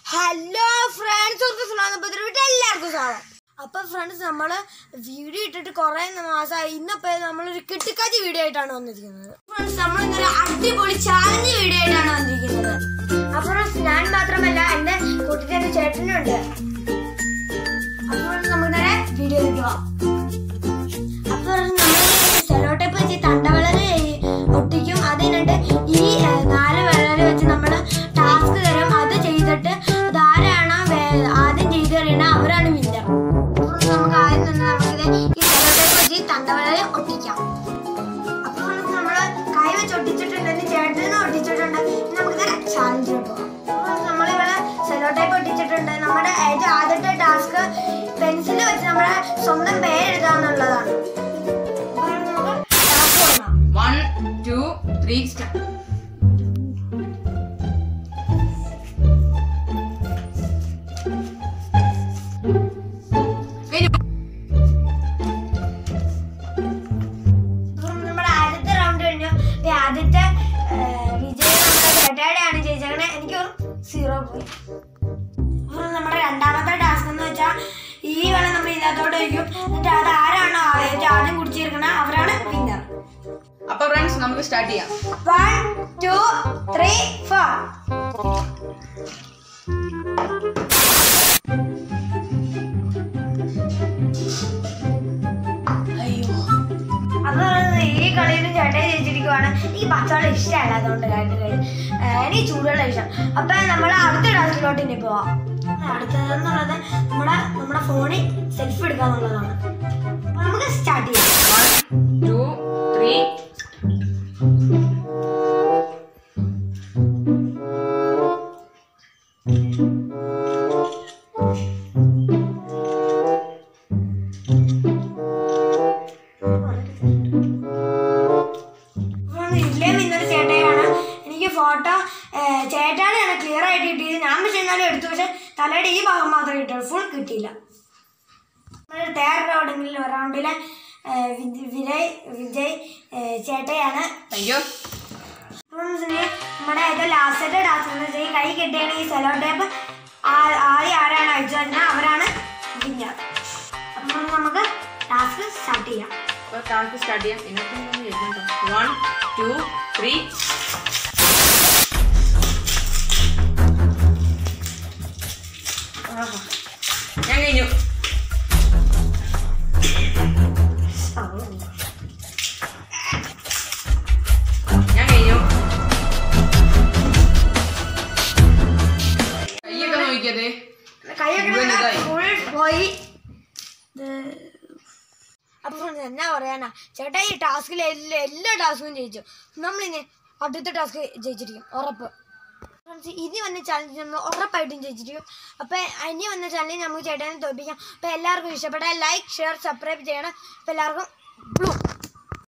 Hello friends വീട്ടിൽ എല്ലാവർക്കും സ്വാഗതം അപ്പൊ ഫ്രണ്ട്സ് നമ്മള് വീഡിയോ ഇട്ടിട്ട് കുറെ മാസമായി ഇന്നിപ്പോ നമ്മളൊരു കിട്ടിക്കാച്ചി വീഡിയോ ആയിട്ടാണ് വന്നിരിക്കുന്നത് ഫ്രണ്ട്സ് നമ്മൾ ഇന്നൊരു അടിപൊളി ചാലഞ്ച് വീഡിയോ ആയിട്ടാണ് വന്നിരിക്കുന്നത് അപ്പൊ friends, ഞാൻ മാത്രമല്ല എന്റെ കൂട്ടിന്റെ ചേട്ടനുണ്ട് അപ്പോൾ നമുക്ക് നേരെ വീഡിയോ പോവാം അപ്പൊ നമ്മൾ സെലോട്ടേപ്പ് വെച്ച് തണ്ടവളര് ഒട്ടിക്കും അതിനുണ്ട് ഈ ഏ, നാല് വിരല് വെച്ച് നമ്മൾ ടാസ്ക് തരും അത് ചെയ്തിട്ട് അതാരാണോ വേ- ആദ്യം ചെയ്ത് കഴിയണ അവരാണ് വിന്നർ നമുക്ക് ആദ്യം തന്നെ നമുക്കിത് ഈ സെലോട്ടേപ്പ് വെച്ച് ഈ തണ്ടവളര് ഒട്ടിക്കാം അപ്പോൾ നമ്മൾ കൈ വെച്ച് ഒട്ടിച്ചിട്ടുണ്ട് ഇനി ചേട്ടന് ഒട്ടിച്ചിട്ടുണ്ട് ഇനി നമുക്ക് ചാലഞ്ചിലോട്ട് പോകാം അപ്പോൾ നമ്മളിവിടെ സെലോ ടൈപ്പ് ഒട്ടിച്ചിട്ടുണ്ട് നമ്മുടെ ഏറ്റവും ആദ്യത്തെ ടാസ്ക് പെൻസിൽ വെച്ച് നമ്മുടെ സ്വന്തം പേര് എഴുതാന്നുള്ളതാണ് അപ്പോൾ നമുക്ക് task തുടങ്ങാം. One, two, three, start. കഴിഞ്ഞു. അപ്പം നമ്മുടെ ആദ്യത്തെ റൗണ്ട് കഴിഞ്ഞു ഇനി ആദ്യത്തെ ആ, വിജയം നമ്മുടെ ചേട്ടാടെയാണ് ജയിച്ചങ്ങനെ എനിക്ക് സീറോ പോയി അപ്പോൾ നമ്മുടെ രണ്ടാമത്തെ ടാസ്ക് എന്ന് വെച്ചാൽ ഈ വെള്ളം നമ്മൾ ഇതിനകത്തോട്ട് വയ്ക്കും എന്നിട്ട് അത് ആരാണോ ഏറ്റവും ആദ്യം കുടിച്ചിരിക്കണ അവരാണ് വിന്നർ അപ്പൊ ഫ്രണ്ട്സ് നമുക്ക് സ്റ്റാർട്ട് ചെയ്യാം വൺ ടു ത്രീ ഫോർ അയ്യോ അപ്പൊ ഈ കളിയിലും ചേട്ടൻ ജയിച്ചിരിക്കുവാണ് ഈ പച്ചവെള്ളം ഇഷ്ടമല്ല അതുകൊണ്ട് കാര്യം എനിക്ക് ചൂടുവെള്ളം ഇഷ്ടം അപ്പൊ നമ്മൾ അടുത്ത ടാസ്കിലോട്ട് ഇനി പോവാം അടുത്തതെന്നുള്ളത് നമ്മുടെ നമ്മുടെ ഫോണിൽ സെൽഫി എടുക്കാന്നുള്ളതാണ് അപ്പൊ നമുക്ക് സ്റ്റാർട്ട് ചെയ്യാം വൺ ടു ത്രീ അപ്പോൾ ഇതിലേം ഇന്നൊരു ചേട്ടയാണ് എനിക്ക് ഫോട്ടോ ചേട്ടാനാണ് ക്ലിയർ ആയിട്ട് കിട്ടിയത് ഞാൻ പക്ഷെ എന്നാലും എടുത്തു പക്ഷെ തലയുടെ ഈ ഭാഗം മാത്രമേ കിട്ടുള്ളൂ ഫുൾ കിട്ടിയില്ല നമ്മുടെ തേർഡ് റൗണ്ടിൽ റൗണ്ടിലെ വിജയ് വിജയ് ഏഹ്, ചേട്ടയാണ് താങ്ക് യു ഫ്രണ്ട്സിന് നമ്മുടെ ഏറ്റവും ലാസ്റ്റത്തെ ടാസ്ക് എന്ന് വെച്ചാൽ ഈ കൈ കെട്ടിയാണ് ഈ സെലോ ടേപ്പ് ആദ്യം ആരാണ് അയച്ചു തരുന്നത് അവരാണ് വിന്നർ അപ്പം നമുക്ക് ടാസ്ക് സ്റ്റാർട്ട് ചെയ്യാം അപ്പൊ ടാസ്ക് സ്റ്റാർട്ട് ചെയ്യാം ഇതിനകത്ത് എഴുതണ്ടോ വൺ ടു ത്രീ ഞാൻ കഴിഞ്ഞു ഞാൻ കഴിഞ്ഞു കയ്യൊക്കെ നോക്കിയതേ കൈയൊക്കെ മുഴുവൻ ഇതായി. ഫുൾ പോയി അപ്പൊ friends, എന്നാ പറയാനാ ചേട്ടാ ഈ ടാസ്കിൽ എല്ലാ എല്ലാ ടാസ്കും ജയിച്ചു നമ്മളിനി അടുത്ത ടാസ്ക് ജയിച്ചിരിക്കും ഉറപ്പ് Friends, ഇനി വന്ന ചാലഞ്ച് നമ്മൾ ഉറപ്പായിട്ടും ജയിച്ചിരിക്കും അപ്പൊ ഇനി വന്ന ചാലഞ്ച് നമുക്ക് ചേട്ടനെ തോൽപ്പിക്കാം അപ്പൊ എല്ലാവർക്കും ഇഷ്ടപ്പെട്ട ലൈക്ക് ഷെയർ സബ്സ്ക്രൈബ് ചെയ്യണം അപ്പൊ എല്ലാവർക്കും ബ്ലൂ